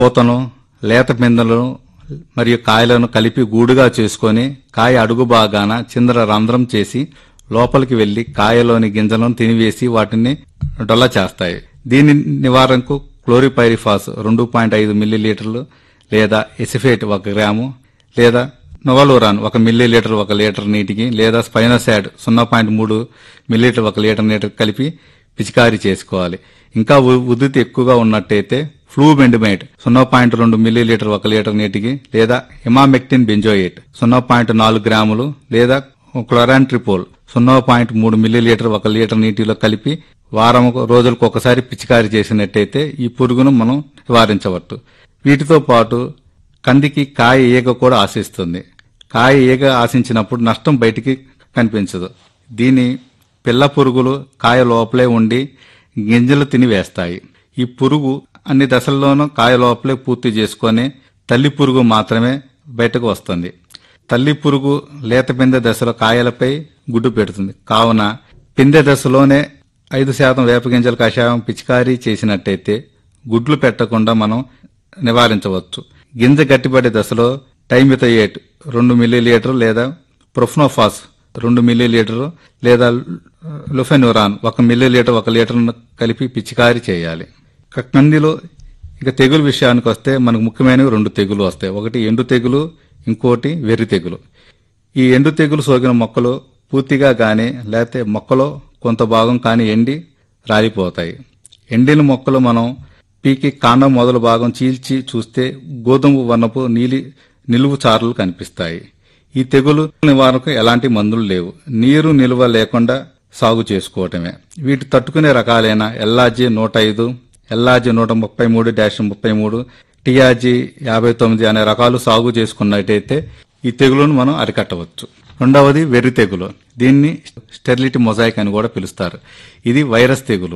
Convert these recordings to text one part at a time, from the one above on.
పూతను లేత పిందెలను మరియు కాయలను కలిపి గూడుగా చేసుకొని కాయ అడుగు భాగాన చిందర రంధ్రం చేసి లోపలికి వెళ్లి కాయలోని గింజలను తినివేసి వాటిని డొల్ల చేస్తాయి దీని నివారణకు క్లోరిపైరిఫాస్ రెండు పాయింట్ ఐదు మిల్లీలీటర్లు లేదా ఎసిఫేట్ ఒక గ్రాము లేదా నొవలోరాన్ ఒక మిల్లీ లీటర్ ఒక లీటర్ నీటికి లేదా స్పైనోసాడ్ సున్నా పాయింట్ మూడు మిల్లీలీటర్ ఒక లీటర్ నీటికి కలిపి పిచికారీ చేసుకోవాలి ఇంకా ఉ- ఉధృతి ఎక్కువగా ఉన్నట్టయితే ఫ్లూబెండిమైట్ సున్నా పాయింట్ రెండు మిల్లీ లీటర్ ఒక లీటర్ నీటికి లేదా ఇమామెక్టిన్ బెంజోయేట్ సున్నా పాయింట్ నాలుగు గ్రాములు లేదా క్లోరాంట్రిపోల్ సున్నా పాయింట్ మూడు మిల్లీ లీటర్ ఒక లీటర్ నీటిలో కలిపి వారం రోజులకు ఒకసారి పిచికారీ చేసినట్టయితే ఈ పురుగును మనం నివారించవచ్చు వీటితో పాటు కందికి కాయ ఈగ కూడా ఆశిస్తుంది కాయ ఈగ ఆశించినప్పుడు నష్టం బయటికి కనిపించదు దీని పిల్ల పురుగులు కాయ లోపలే ఉండి గింజలు తిని వేస్తాయి ఈ పురుగు అన్ని దశల్లోనూ కాయ లోపలే పూర్తి చేసుకొని తల్లి పురుగు మాత్రమే బయటకు వస్తుంది తల్లి పురుగు లేత పిందె దశలో కాయలపై గుడ్డు పెడుతుంది కావున పిందె దశలోనే ఐదు శాతం వేపగింజల కషాయం పిచికారీ చేసినట్టయితే గుడ్లు పెట్టకుండా మనం నివారించవచ్చు గింజ గట్టిపడే దశలో టైమిథయేట్ రెండు మిల్లీలీటర్ లేదా ప్రొఫ్నోఫాస్ రెండు మిల్లీలీటర్ లేదా లుఫెన్యూరాన్ ఒక మిల్లీలీటర్ ఒక లీటర్ కలిపి పిచికారీ చేయాలి ఇక కందిలో ఇక తెగులు విషయానికి వస్తే మనకు ముఖ్యమైనవి రెండు తెగులు వస్తాయి ఒకటి ఎండు తెగులు ఇంకోటి వెర్రి తెగులు ఈ ఎండు తెగులు సోకిన మొక్కలు పూర్తిగా గాని లేకపోతే మొక్కలో కొంత భాగం కాని ఎండి రాలిపోతాయి ఎండిన మొక్కలు మనం పీకి కాండం మొదలు భాగం చీల్చి చూస్తే గోధుమ వర్ణపు నీలి నిలువు చారలు కనిపిస్తాయి ఈ తెగులు నివారణకు ఎలాంటి మందులు లేవు నీరు నిల్వ లేకుండా సాగు చేసుకోవటమే వీటి తట్టుకునే రకాలైన ఎల్ఆర్జీ నూట ఐదు ఎల్ఆర్జీ నూట ముప్పై మూడు డాష్ ముప్పై మూడు టీఆర్జీ యాభై తొమ్మిది అనే రకాలు సాగు చేసుకున్నట్టయితే ఈ తెగులును మనం అరికట్టవచ్చు రెండవది వెర్రి తెగులు దీన్ని స్టెరిలిటీ మొజాయిక్ అని కూడా పిలుస్తారు ఇది వైరస్ తెగులు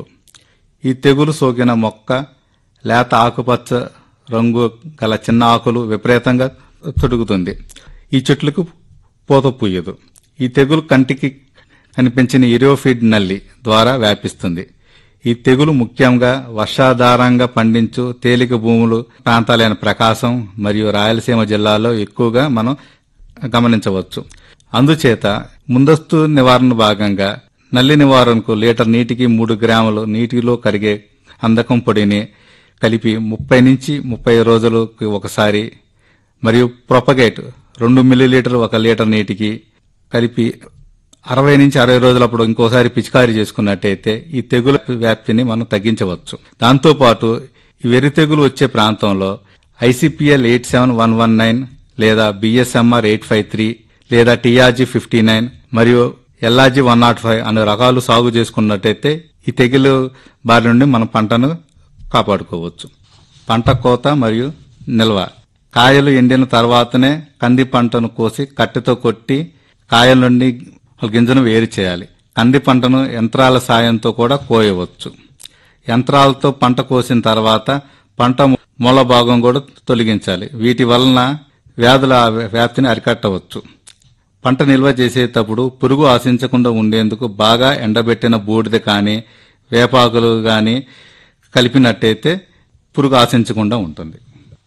ఈ తెగులు సోకిన మొక్క లేత ఆకుపచ్చ రంగు గల చిన్న ఆకులు విపరీతంగా తొడుగుతుంది ఈ చెట్లకు పూత పూయదు ఈ తెగులు కంటికి కనిపించిన ఇరియోఫిడ్ నల్లి ద్వారా వ్యాపిస్తుంది ఈ తెగులు ముఖ్యంగా వర్షాధారంగా పండించు తేలిక భూములు ప్రాంతాలైన ప్రకాశం మరియు రాయలసీమ జిల్లాలో ఎక్కువగా మనం గమనించవచ్చు అందుచేత ముందస్తు నివారణ భాగంగా నల్లి నివారణకు లీటర్ నీటికి మూడు గ్రాములు నీటిలో కరిగే అందకం పొడిని కలిపి ముప్పై నుంచి ముప్పై రోజులకు ఒకసారి మరియు ప్రొపగేట్ రెండు మిల్లీలీటర్ ఒక లీటర్ నీటికి కలిపి అరవై నుంచి అరవై రోజులప్పుడు ఇంకోసారి పిచికారీ చేసుకున్నట్టయితే ఈ తెగుల వ్యాప్తిని మనం తగ్గించవచ్చు దాంతోపాటు ఈ వెర్రి తెగులు వచ్చే ప్రాంతంలో ICPL eight seven one one nine లేదా బిఎస్ఎంఆర్ ఎయిట్ ఫైవ్ త్రీ లేదా టీఆర్జీ ఫిఫ్టీ నైన్ మరియు ఎల్ఆర్జీ వన్ నాట్ ఫైవ్ అనే రకాలు సాగు చేసుకున్నట్టయితే ఈ తెగులు బారి నుండి మన పంటను కాపాడుకోవచ్చు పంట కోత మరియు నిల్వ కాయలు ఎండిన తర్వాతనే కంది పంటను కోసి కట్టెతో కొట్టి కాయల నుండి గింజను వేరు చేయాలి కంది పంటను యంత్రాల సాయంతో కూడా కోయవచ్చు యంత్రాలతో పంట కోసిన తర్వాత పంట మూల భాగం కూడా తొలగించాలి వీటి వలన వ్యాధుల వ్యాప్తిని అరికట్టవచ్చు పంట నిల్వ చేసేటప్పుడు పురుగు ఆశించకుండా ఉండేందుకు బాగా ఎండబెట్టిన బూడిద కానీ వేపాకులు కానీ కలిపినట్టయితే పురుగు ఆశించకుండా ఉంటుంది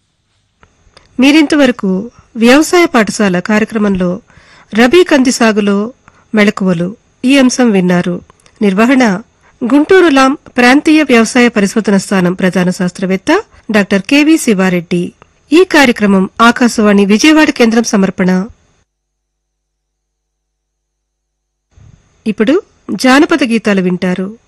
మీరింతవరకు వ్యవసాయ పాఠశాల కార్యక్రమంలో రబీ కంది సాగులో మెళకువలు ఈ అంశం విన్నారు నిర్వహణ గుంటూరు లాం ప్రాంతీయ వ్యవసాయ పరిశోధన స్థానం ప్రధాన శాస్త్రవేత్త డాక్టర్ కెవి శివారెడ్డి ఈ కార్యక్రమం ఆకాశవాణి విజయవాడ కేంద్రం సమర్పణ ఇప్పుడు జానపద గీతాలు వింటారు